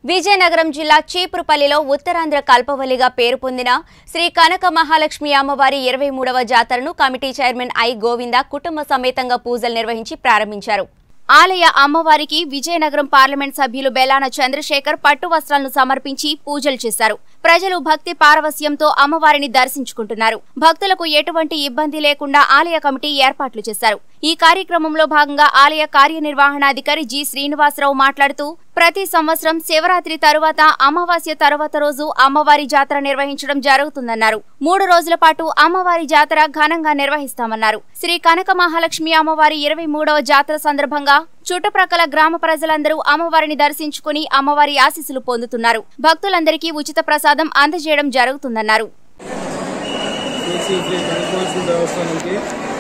విజయనగరం జిల్లా చీపురుపల్లిలో ఉత్తరాంధ్ర కల్పవల్లిగా పేరు పొందిన శ్రీ కనక మహాలక్ష్మి అమ్మవారి ఇరవై మూడవ జాతరను కమిటీ చైర్మన్ ఐ గోవింద కుటుంబ సమేతంగా పూజలు నిర్వహించి ప్రారంభించారు ఆలయ అమ్మవారికి విజయనగరం పార్లమెంట్ సభ్యులు బెలాన చంద్రశేఖర్ పట్టు వస్త్రాలను సమర్పించి పూజలు చేశారు ప్రజలు భక్తి పారవస్యంతో అమ్మవారిని దర్శించుకుంటున్నారు భక్తులకు ఎటువంటి ఇబ్బంది లేకుండా ఆలయ కమిటీ ఏర్పాట్లు చేశారు ఈ కార్యక్రమంలో భాగంగా ఆలయ కార్యనిర్వహణాధికారి జి శ్రీనివాసరావు మాట్లాడుతూ ప్రతి సంవత్సరం శివరాత్రి తరువాత అమావాస్య తరువాత రోజు అమ్మవారి జాతర నిర్వహించడం జరుగుతుందన్నారు మూడు రోజుల పాటు అమ్మవారి జాతర ఘనంగా నిర్వహిస్తామన్నారు శ్రీ కనక మహాలక్ష్మి అమ్మవారి ఇరవై మూడవ జాతర సందర్భంగా చుట్టుప్రక్కల గ్రామ ప్రజలందరూ అమ్మవారిని దర్శించుకుని అమ్మవారి ఆశీస్సులు పొందుతున్నారు భక్తులందరికీ ఉచిత ప్రసాదం అందజేయడం జరుగుతుందన్నారు శ్రీ శ్రీ కనకమాసం దేవస్థానంకి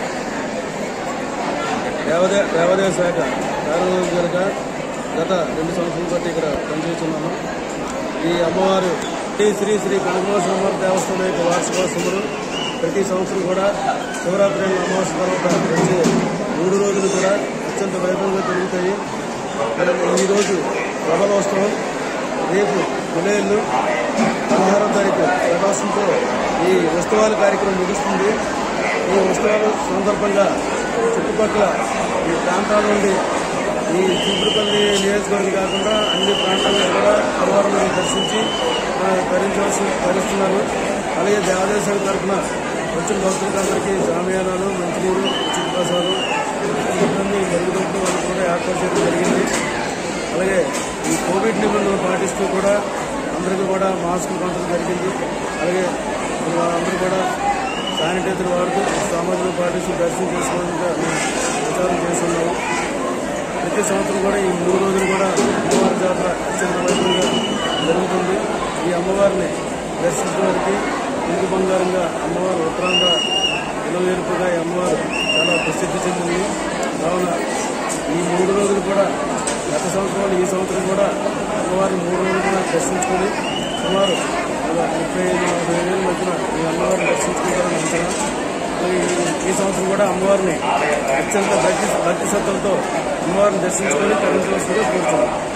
దేవదే దేవాదాయ శాఖ కార్యదర్శిగా గత రెండు సంవత్సరాల బట్టి ఇక్కడ పనిచేస్తున్నాము ఈ అమ్మవారు శ్రీ శ్రీ శ్రీ కనకమాసం అమ్మవారి దేవస్థానం యొక్క వార్షికోత్సవాలు ప్రతి సంవత్సరం కూడా శివరాత్రి అయిన అమావాస్య తర్వాత వచ్చే మూడు రోజులు కూడా అత్యంత వైభవంగా జరుగుతాయి ఈరోజు ప్రబలోత్సవం రేపు గులేళ్ళు పదహారో తారీఖు ప్రకాశంతో ఈ ఉత్సవాల కార్యక్రమం ముగుస్తుంది ఈ ఉత్సవాల సందర్భంగా చుట్టుపక్కల ఈ ప్రాంతాల నుండి ఈ చీపురుపల్లి నియోజకవర్గం కాకుండా అన్ని ప్రాంతాల్లో కూడా అమ్మవారిని దర్శించి ఆ, తరించవలసి తరిస్తున్నారు అలాగే దేవాదేశాల తరఫున వచ్చిన భక్తులందరికీ జామయానాలు మంచినీరు ఉచిత ప్రసాదం ఇవన్నీ జరుగుతుంటూ వాళ్ళు కూడా ఏర్పాటు చేయడం జరిగింది అలాగే ఈ కోవిడ్ నిబంధనలు పాటిస్తూ కూడా అందరికీ కూడా మాస్క్ పంచడం జరిగింది అలాగే అందరూ కూడా శానిటైజర్ వాడుతూ సామాజిక పాటిస్తూ దర్శనం చేసుకోవడానికి ప్రచారం చేస్తున్నాము ప్రతి సంవత్సరం కూడా ఈ మూడు రోజులు కూడా అమ్మవారి జాతర అత్యంత వైభవంగా జరుగుతుంది ఈ అమ్మవారిని దర్శించడానికి ఇంటి బంగారంగా అమ్మవారు ఉత్తరాంధ్ర ఇలవేర్పుగా ఈ అమ్మవారు చాలా ప్రసిద్ధి చెందింది కావున ఈ మూడు రోజులు కూడా గత సంవత్సరం ఈ సంవత్సరం కూడా అమ్మవారిని మూడు రోజులు కూడా దర్శించుకొని సుమారు ఒక ముప్పై ఐదు నలభై వేల మధ్యన ఈ అమ్మవారిని దర్శించుకుంటారని అంచనా అలాగే ఈ- ఈ సంవత్సరం కూడా అమ్మవారిని అత్యంత భక్తి భక్తి శ్రద్ధలతో అమ్మవారిని దర్శించుకొని తరించవలసిందిగా కోరుతున్నాం